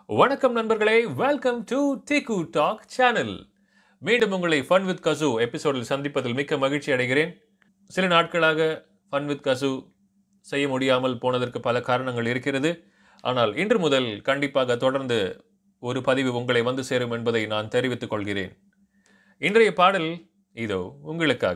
வணக்கம் நண்பர்களே welcome to டிகு டாக் சேனல் மீண்டும் உங்களை ஃபன் வித் கசு எபிசோடில் சந்திப்பதில் மிக்க மகிழ்ச்சி அடைகிறேன் சில நாட்களாக ஃபன் வித் கசு செய்ய முடியாமல் போனதற்கு பல காரணங்கள் இருக்கிறது ஆனால் இன்று முதல் கண்டிப்பாக தொடர்ந்து ஒரு பதிவு உங்களை வந்து சேரும் என்பதை நான் தெரிவித்துக் கொள்கிறேன் இன்றைய பாடல் இதோ உங்களுக்காக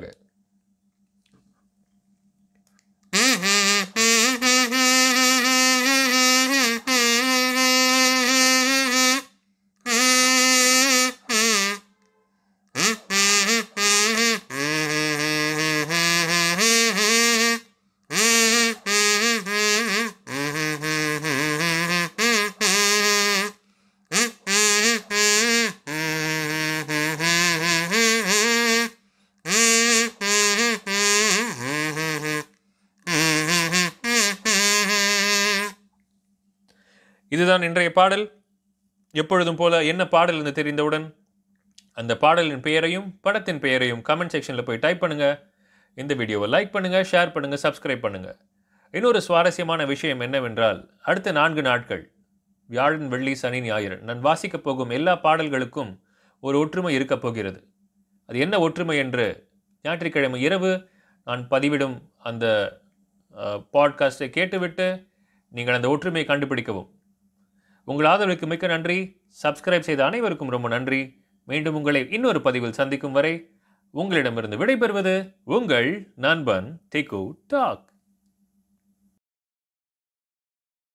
இதுதான் இன்றைய பாடல் எப்பொழுதும் போல என்ன பாடல் என்று தெரிந்தவுடன் அந்த பாடலின் பெயரையும் படத்தின் பெயரையும் கமெண்ட் செக்ஷனில் போய் டைப் பண்ணுங்க இந்த வீடியோவை லைக் பண்ணுங்க ஷேர் பண்ணுங்க சப்ஸ்கிரைப் பண்ணுங்க இன்னொரு சுவாரஸ்யமான விஷயம் என்னவென்றால் அடுத்த நான்கு நாட்கள் வியாழன் வெள்ளி சனி ஞாயிறு நான் வாசிக்கப் போகும் எல்லா பாடல்களுக்கும் ஒரு ஒற்றுமை இருக்கப் போகிறது அது என்ன ஒற்றுமை என்று ஞாயிற்றுக்கிழமை இரவு நான் பதிவிடும் அந்த பாட்காஸ்ட்டை கேட்டுவிட்டு நீங்கள் அந்த ஒற்றுமையை கண்டுபிடிக்கவும் உங்கள் ஆதரவுக்கு மிக்க நன்றி சப்ஸ்கிரைப் செய்த அனைவருக்கும் ரொம்ப நன்றி மீண்டும் உங்களை இன்னொரு பதிவில் சந்திக்கும் வரை உங்களிடமிருந்து விடைபெறுவது உங்கள் நண்பன் டிகு டாக்